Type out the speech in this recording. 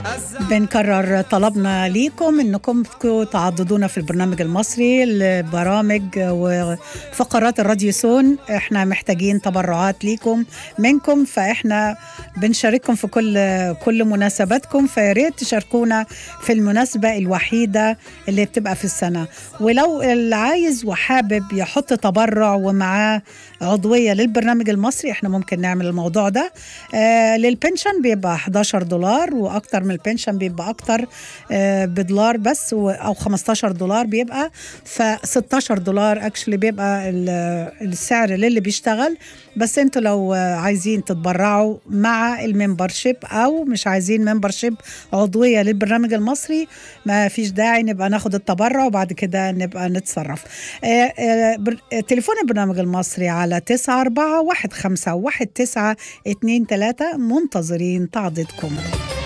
بنكرر طلبنا ليكم انكم تعضدونا في البرنامج المصري البرامج وفقرات الراديو سون احنا محتاجين تبرعات ليكم منكم فاحنا بنشارككم في كل كل مناسباتكم فيا ريت تشاركونا في المناسبه الوحيده اللي بتبقى في السنه ولو اللي عايز وحابب يحط تبرع ومعاه عضويه للبرنامج المصري احنا ممكن نعمل الموضوع ده آه للبنشن بيبقى 11 دولار واكتر من البنشن بيبقى اكتر آه بدولار بس او 15 دولار بيبقى ف 16 دولار اكشلي بيبقى السعر للي بيشتغل بس انتوا لو عايزين تتبرعوا مع الممبرشيب او مش عايزين ممبرشيب عضويه للبرنامج المصري ما فيش داعي نبقى ناخد التبرع وبعد كده نبقى نتصرف آه آه تليفون البرنامج المصري على 9 4 1 5 1 9 2 3 منتظرين تعضيدكم